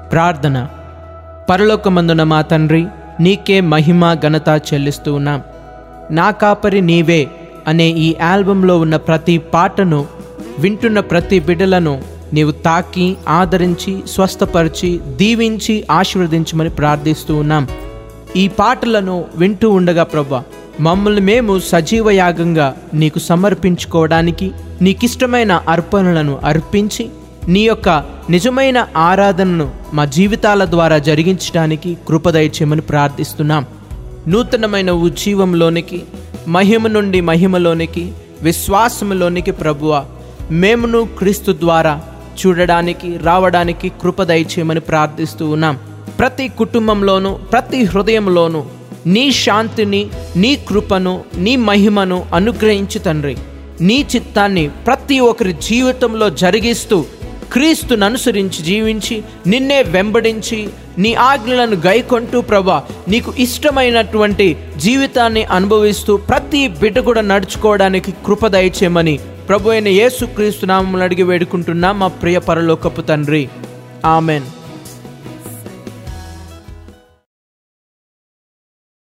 ప్రార్థన పరలోకమందున మా తండ్రి నీకే మహిమ ఘనత చెల్లిస్తూ ఉన్నాం నా కాపరి నీవే అనే ఈ ఆల్బంలో ఉన్న ప్రతి పాటను వింటున్న ప్రతి బిడ్డలను నీవు తాకి ఆదరించి స్వస్థపరిచి దీవించి ఆశీర్వదించమని ప్రార్థిస్తూ ఉన్నాం ఈ పాటలను వింటూ ఉండగా ప్రభా మమ్మల్ని మేము సజీవ యాగంగా నీకు సమర్పించుకోవడానికి నీకిష్టమైన అర్పణలను అర్పించి నీ యొక్క నిజమైన ఆరాధనను మా జీవితాల ద్వారా జరిగించడానికి కృపదయచేయమని ప్రార్థిస్తున్నాం నూతనమైన ఉజ్జీవంలోనికి మహిమ నుండి మహిమలోనికి విశ్వాసంలోనికి ప్రభువ మేమును క్రీస్తు ద్వారా చూడడానికి రావడానికి కృపదయచేయమని ప్రార్థిస్తూ ఉన్నాం ప్రతి కుటుంబంలోనూ ప్రతి హృదయంలోనూ నీ శాంతిని నీ కృపను నీ మహిమను అనుగ్రహించు తండ్రి నీ చిత్తాన్ని ప్రతి ఒక్కరి జీవితంలో జరిగిస్తూ క్రీస్తును అనుసరించి జీవించి నిన్నే వెంబడించి నీ ఆజ్ఞలను గైకొంటూ ప్రభా నీకు ఇష్టమైనటువంటి జీవితాన్ని అనుభవిస్తూ ప్రతి బిడ్డ కూడా నడుచుకోవడానికి కృప దయచేయమని ప్రభు అయిన యేసు క్రీస్తు నామములు అడిగి వేడుకుంటున్నా మా ప్రియ పరలోకపు తండ్రి ఆమెన్